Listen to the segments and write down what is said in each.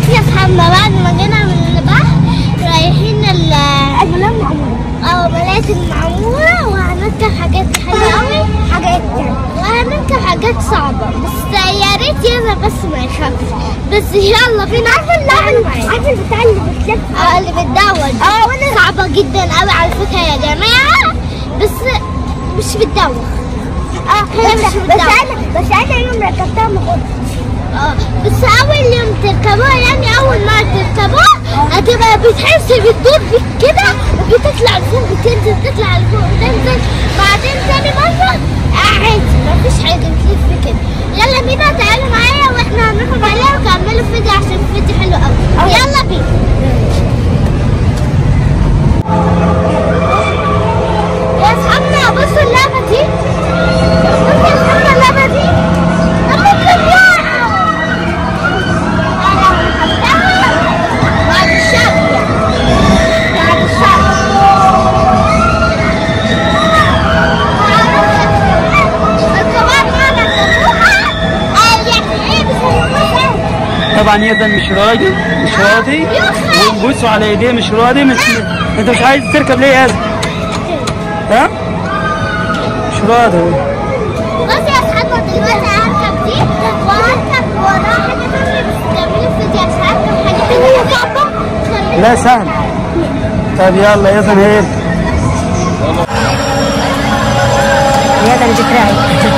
يا اصحابنا بعد ما جينا من البحر رايحين ال الملاهي المعمورة اه ملاهي المعمورة وهنركب حاجات حلوة قوي حاجات وهنركب حاجات صعبة بس يا ريت يلا بس ما يخافش بس يلا فينا عارفة اللعبة عارفة البتاع اللي بتلف اه اللي بتدور اه وانا صعبة جدا قوي على فكرة يا جماعة بس مش بتدور اه هي مش بس انا بس انا يوم ركبتها ما كنتش اه بس اول يوم تركبوها يعني اول ما تركبوها هتبقى بتحس بتدور بيك كده وبتطلع لفوق بتنزل تطلع لفوق بتنزل بعدين تاني مرة عادي مفيش حاجة بتلف كده يلا بينا تعالوا معايا واحنا هنروح عليها وكملوا فيديو عشان فيديو حلو قوي يلا بينا يا اصحابنا بصوا اللعبة دي بصوا يا اصحابنا اللعبة دي لما بتطلع بعد الشهر بعد الشهر طبعا يزن مش راضي مش راضي وبصوا على ايديه مش راضي مش انت مش عايز تركب ليه يا يزن ها مش راضي هو. بصي يا اصحابنا دلوقتي هركب دي وهركب وراها حاجة تانية بس تعملوا فيديو عشان هركب حاجة تانية صعبة لا سهل طب يلا يزن هيك يا ده الذكرى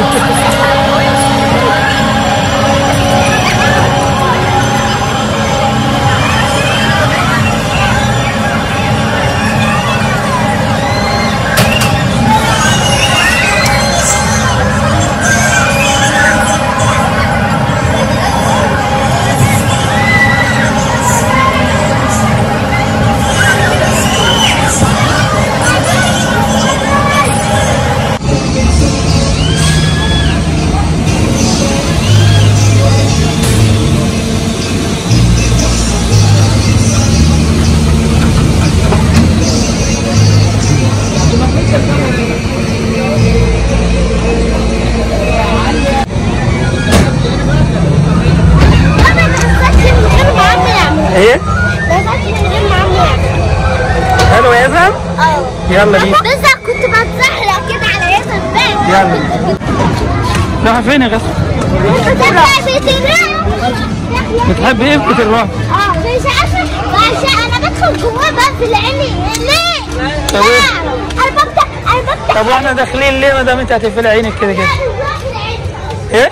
أنا ما حسيتش من غير ما عم يعمل ايه ما حسيتش من غير ما عم يعمل حلو يا يزن اه يلا بينا بس كنت بتزحلق كده على يد الباب يلا رايحة فين يا غسل بتبقى بيت الرعب بتحب ايه في بيت الرعب اه مش عارفه عشان انا بدخل جواه بقى في العيني ليه؟ طب لا إيه؟ انا بفتح انا بفتح طب واحنا داخلين ليه ما دام انت هتقفلي عينك كده كده ايه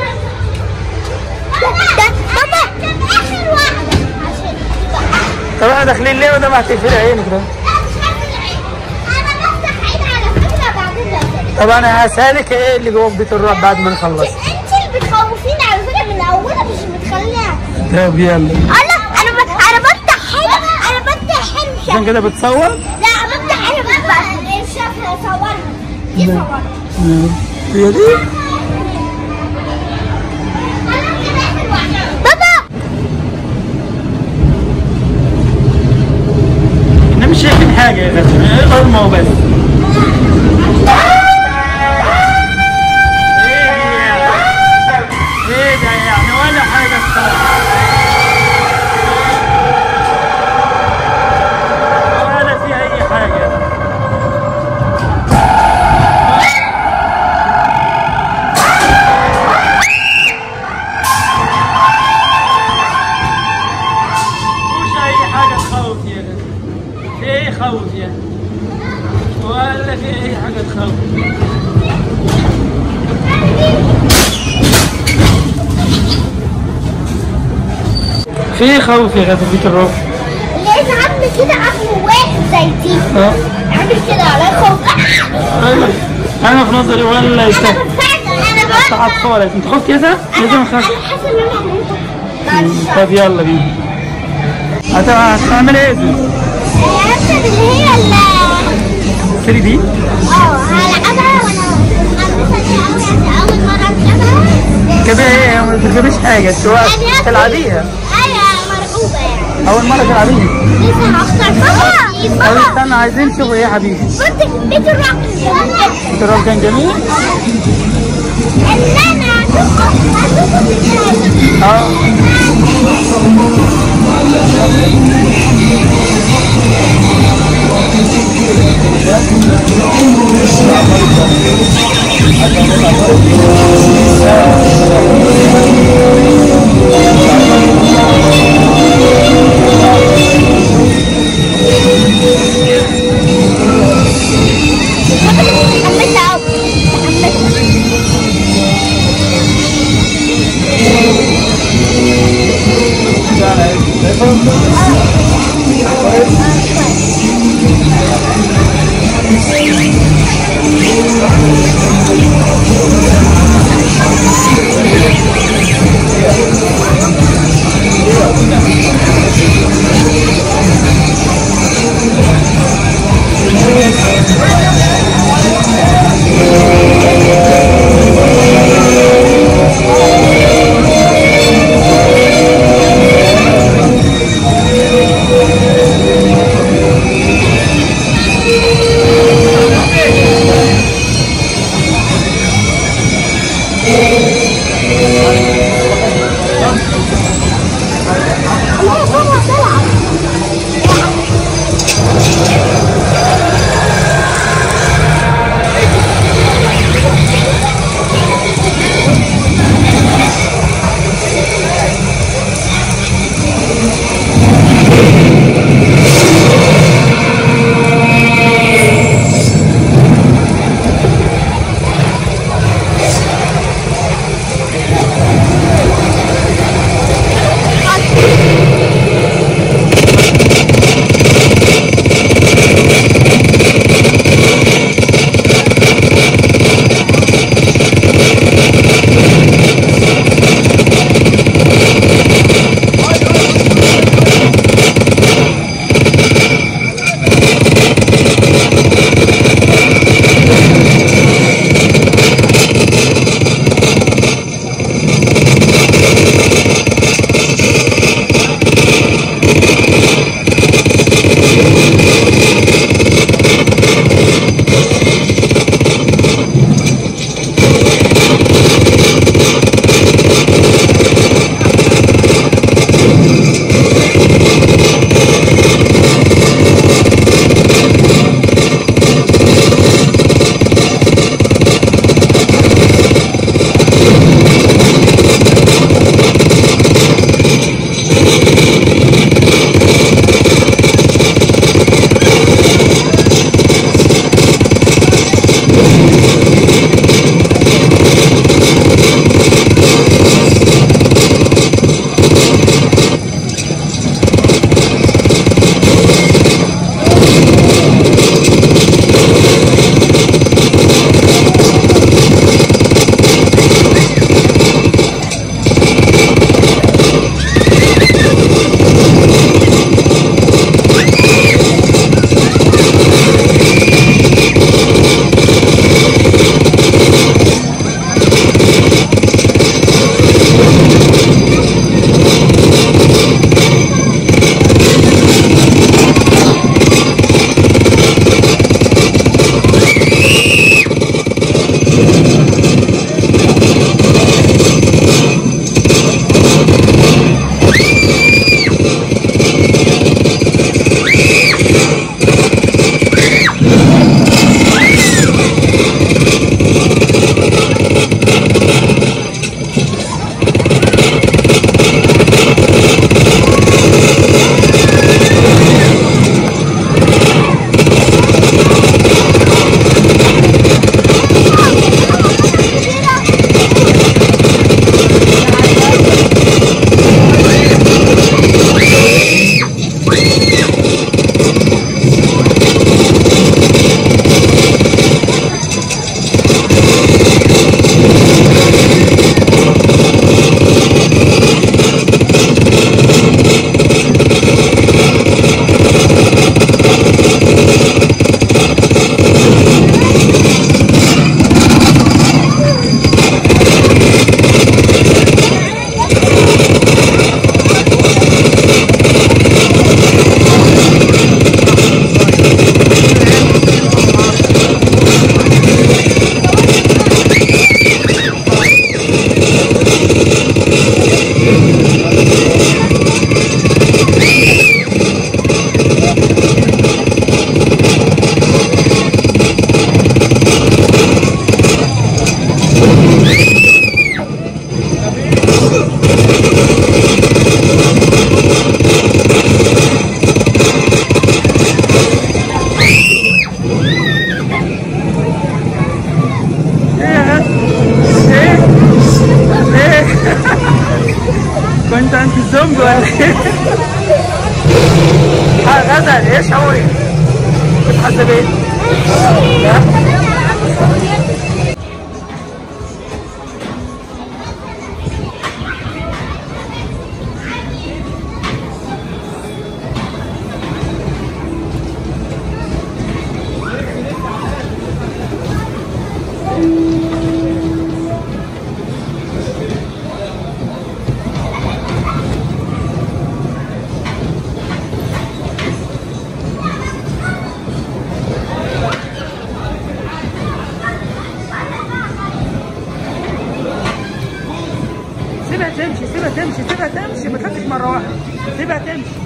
ماما اخر واحده عشان طب احنا داخلين ليه ما دام هتقفلي عينك ده انا بفتح عيني على فكره بعدين بقفل. طب انا هسألك ايه اللي جوه في بيت الرعب بعد ما نخلص انت اللي بتخوفيني على فكره من اولها مش بتخليها طب يلا انا انا ب... انا بفتح حلم انا بفتح حلم عشان كده بتصور لا انا بفتح حلم بس شافها صورها دي صورها هي دي بابا احنا مش شايفين حاجة يا غسل ايه ضلمة وبس ايه ده يعني ولا حاجة الصراحة ولا في أي حاجة مش أي حاجة تخوف يا غسل في ايه خوف يعني ولا في اي حاجة تخوف في خوف يا غسل بيت الرعب لقيت عم كده عم واحد زي تيف اه عامل كده على خوف ايوه انا في نظري ولا انا يستاهل بفعل انا بقى صعب خالص انت خفت يا سا؟ لازم اخاف انا حاسه ان انا هموت بعد الشر طب يلا بينا هت- هتعمل ايه يا زوز؟ الحته اللي هي ال 3 دي اه هلعبها وانا متحمسه ليها قوي عشان اول مره العبها كده ايه ما تركبيش حاجة السواق تلعبيها ايوه مرعوبه يعني أول مرة تلعبيها لسه هختار بابا طب بابا استنى عايزين نشوف ايه يا حبيبي بنت بيت الرعب بيت الرعب كان جميل ان انا اه حملت أوي حملت شايفه؟ ها غزل ايش شعورك؟ كيف حاسه بايه؟ سيبها تمشي سيبها تمشي سيبها تمشي ما تخافش مره واحده سيبها تمشي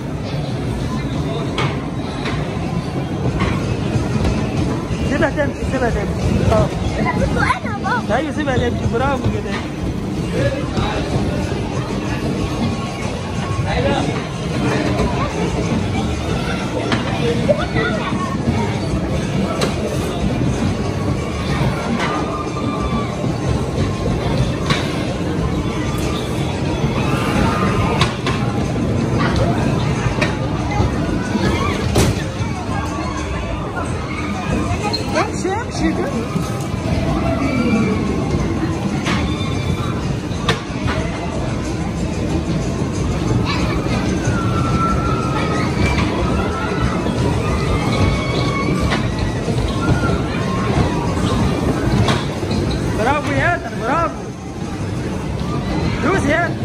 سيبها تمشي سيبها تمشي اه انا بابا ايوه سيبها تمشي برافو كده امشي امشي كده برافو يا ادم برافو دوس يا ادم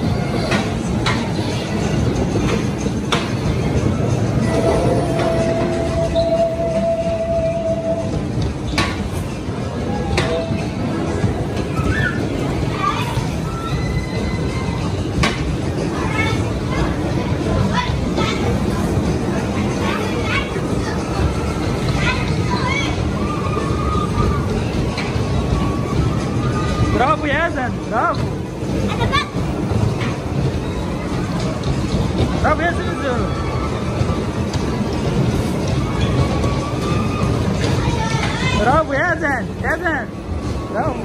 برافو يا ادم برافو انا بقى برافو يا زوزو برافو يا ادم يا ادم برافو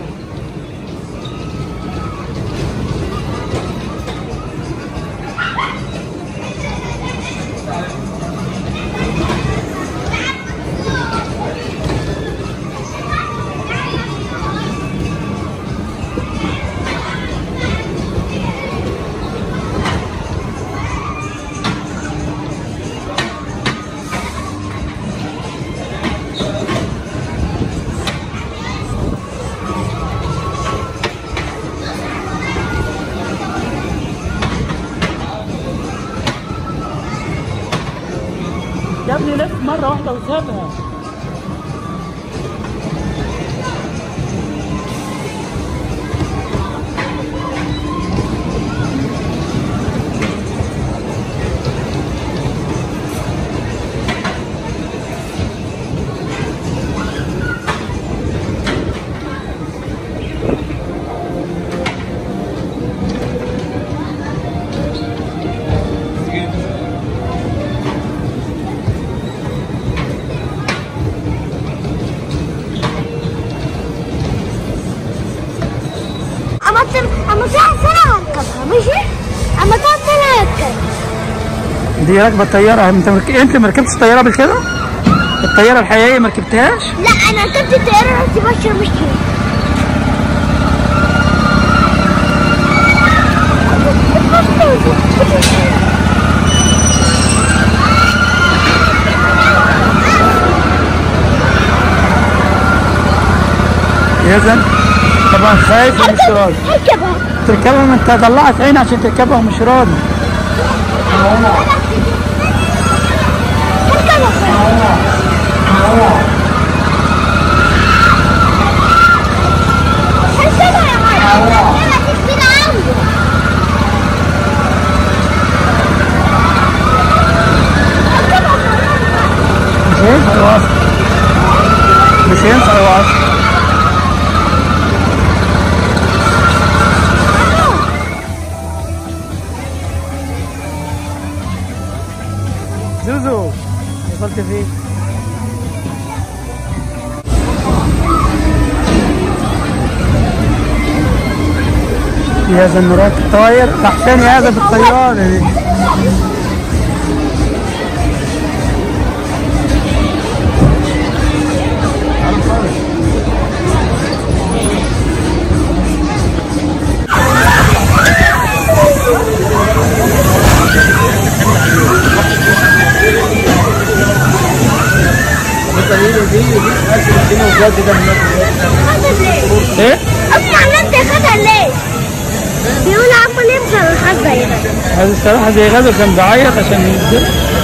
يا ابني لف مرة واحدة وسابها اما تم اما ساعة سنة هركبها ماشي اما تقعد سنة هركب دي راكبة الطيارة انت مرك... انت ما ركبتش الطيارة قبل كده؟ الطيارة الحقيقية ما ركبتهاش؟ لا انا ركبت الطيارة رحت بشر مش يا زن طبعا خايف ومش راضي هركبها تركبها ما انت طلعت عين عشان تركبها ومش راضي هركبها يا مرة لا تكفينا عنده مش هينفع يواصل مش هينفع يواصل زوزو وصلت فين؟ يا زنورات الطاير تحتاني هذا بالطيارة دي ايه اسمع ان انت خدها ليه؟ بيقول عمال يمشي الحاج زي ده هذا الصراحه زي غدا كان بيعيط عشان ينزل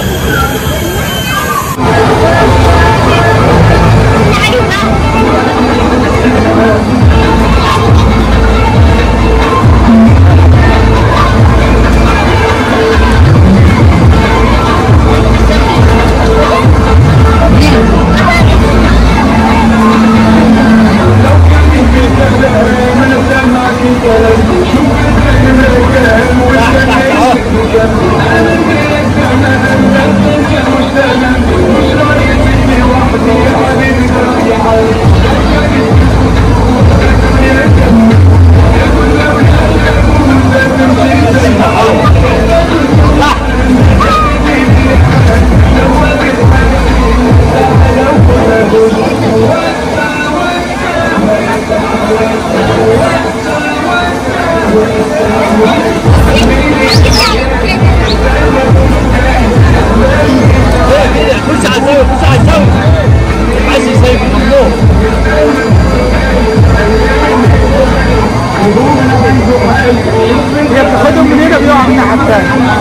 خش على الزاوية خش على الزاوية عايز يسيب ممنوع هي بتاخدهم من هنا بيقعوا من حتى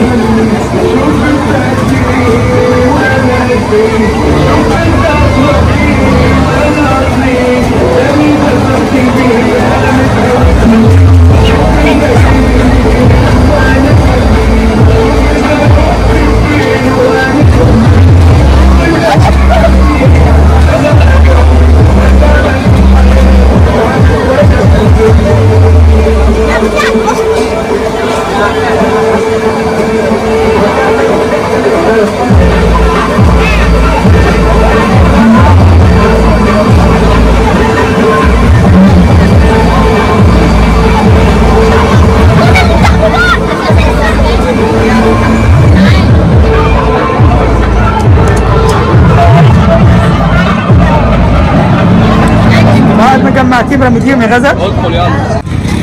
بعد ما جمعتيهم رميتيهم يا غزل ادخل يلا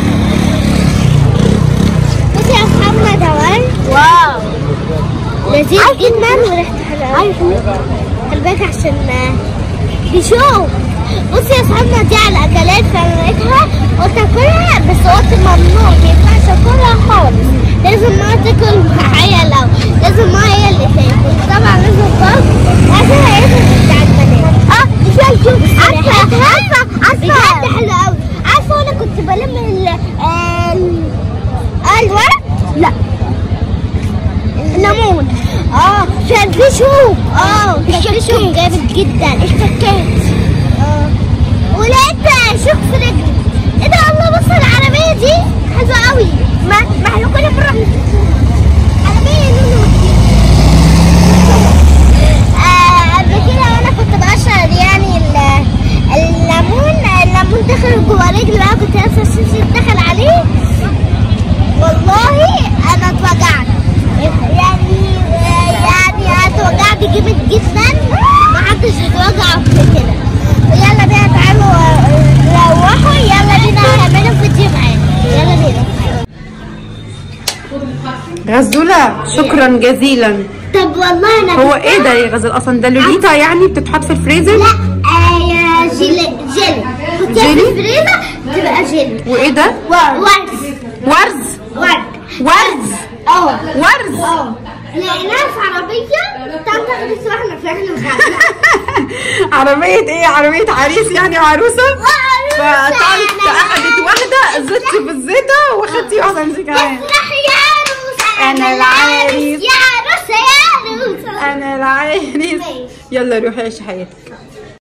بصي يا محمد اهو واو لذيذ جدا وريحته حلوه قوي خلي بالك عشان بيشوف بصي يا محمد دي على الاكلات فانا لقيتها قلت اكلها بس قلت ممنوع ما ينفعش اكلها خالص لازم ما تاكل معايا لو لازم ما هي اللي تاكل طبعا لازم برضه عشان هي بتاع البنات اه شوف شوف عارفه عارفه عارفه بجد حلوه قوي عارفه وانا كنت بلم ال ال الورق لا الليمون اه كان في شوك اه كان في شوك جامد جدا اشتكيت اه ولقيت شوك في رجلي ايه ده الله بص العربيه دي حلوه قوي ما ما احنا كل مره بنشوفها عربيه لونه آه، قبل كده وانا كنت بقشر يعني ال- الليمون الليمون دخل جوه رجلي بقى كنت لابسه الشبشب دخل عليه والله انا اتوجعت يعني يعني اتوجعت جامد جدا ما حدش اتوجع قبل كده يلا بينا تعالوا روحوا يلا بينا نعملوا فيديو معانا يلا بينا غزولة شكرا جزيلا طب والله انا هو ايه ده يا غزل اصلا ده لوليتا يعني بتتحط في الفريزر لا آه يا جيلي جيلي كنت جيلي؟ في الفريزر تبقى جيلي وايه ده ورد ورز ورد ورز اه ورز اه لقيناها في عربية تم تاخد واحنا فرحنا عربية ايه عربية عريس يعني وعروسة فطنط اخدت واحدة زدتي في الزيتة وخدتي واحدة انت كمان افرح يا عروسة أنا العريس. يا عروسة يا عروسة انا العريس ماشي. يلا روحي عيشي حياتك